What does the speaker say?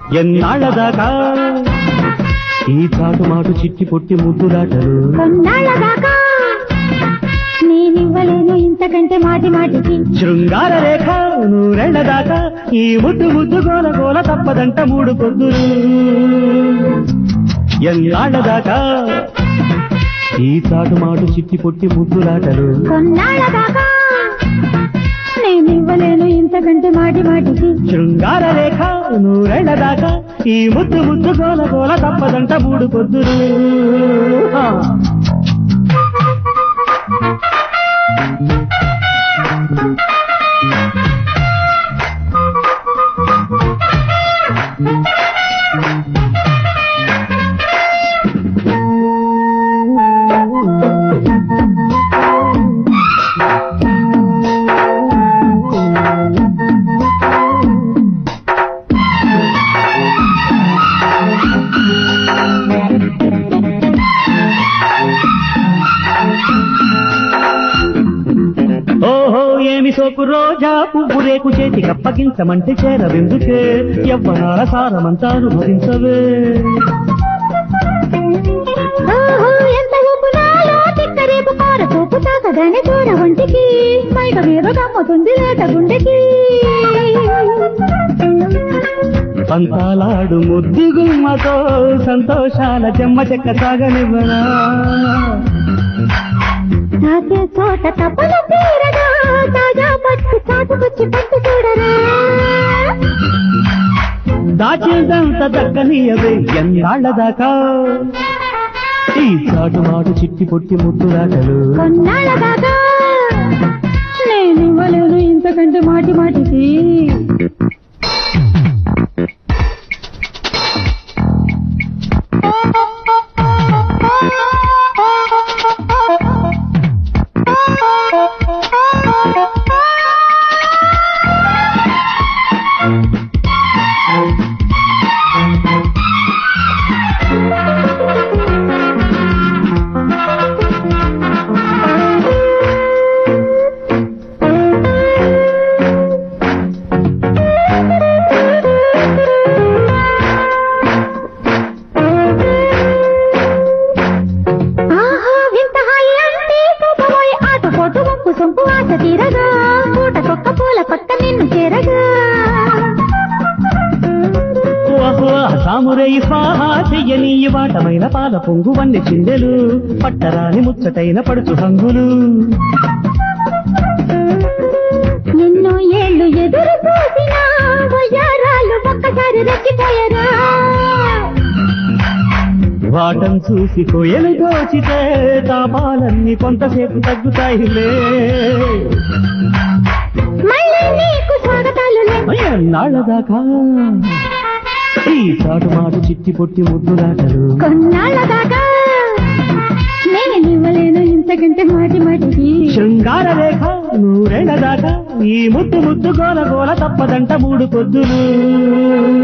ఎన్నాళ్ళ దాకా ఈ చాటు మాటు చిట్టి పొట్టి ముద్దులాటలు కొన్నాళ్ళ దాకా నేనివ్వలేను ఇంతకంటే మాటి మాటికి శృంగార రేఖ నూరెళ్ళ దాకా ఈ ముద్దు ముద్దు గోల గోల తప్పదంట మూడు పొద్దులు ఎన్నాళ్ళ దాకా ఈ చాటు మాటు చిట్టి పొట్టి ముద్దులాటలు కొన్నాళ్ళ దాకా నేనివ్వలేను ఇంతకంటే మాటి మాటికి శృంగార రేఖ నూరెళ్ళ దాకా ఈ ముద్దు ముద్దు గోల గోల తప్పదంట మూడు పొద్దులు ఆ. ఓహో ఏమి సోకు రోజా పువ్వు రేకు చేతి కప్పగించమంటే చేరవెందుకే యవ్వనాల సారమంతా అనుభవించవే ఓహో ఎంత ఊపు నాలో తిక్క రేపు కార చూపు తాకగానే దూర ఒంటికి మైక మీద గమ్ముతుంది లేట గుండెకి పంతాలాడు ముద్దు గుమ్మతో సంతోషాల చెమ్మ చెక్క సాగనివ్వనా తాకే చోట తపల తీరగా తాజా పట్టు చాటుకొచ్చి పట్టు చూడరా దాచిందంత దక్కనీయవే ఎన్నాళ్ళ దాకా ఈ చాటు మాటు చిట్టి పొట్టి ముద్దులాటలు కొన్నాళ్ళ దాకా నేనివ్వలేను ఇంతకంటే మాటి మాటికి ఆహా వింత హాయి అంటే కోపమోయి ఆట పోటు వంపు సొంపు ఆశ తీరగా పూట కొక్క పూల పక్క నిన్ను చేరగా ఓహో సామురై స్వాహా చెయ్యని వాటమైన పాల పొంగు వన్నె చిందెలు పట్టరాని ముచ్చటైన పడుచు హంగులు నిన్ను ఏళ్ళు ఎదురు చూసినా వయ్యారాలు ఒక్కసారి రెచ్చిపోయరా వాటం చూసి కోయలు దోచితే తాపాలన్నీ కొంతసేపు తగ్గుతాయిలే మళ్ళీ నీకు స్వాగతాలు నాళ్ళ దాకా ఈ చాటు మాటు చిట్టి పొట్టి ముద్దులాటలు కొన్నాళ్ళ దాకా నేనివ్వలేను ఇంతకంటే మాటి మాటికి శృంగార రేఖ నూరేళ్ల దాకా ఈ ముద్దు ముద్దు గోల గోల తప్పదంట మూడు పొద్దులు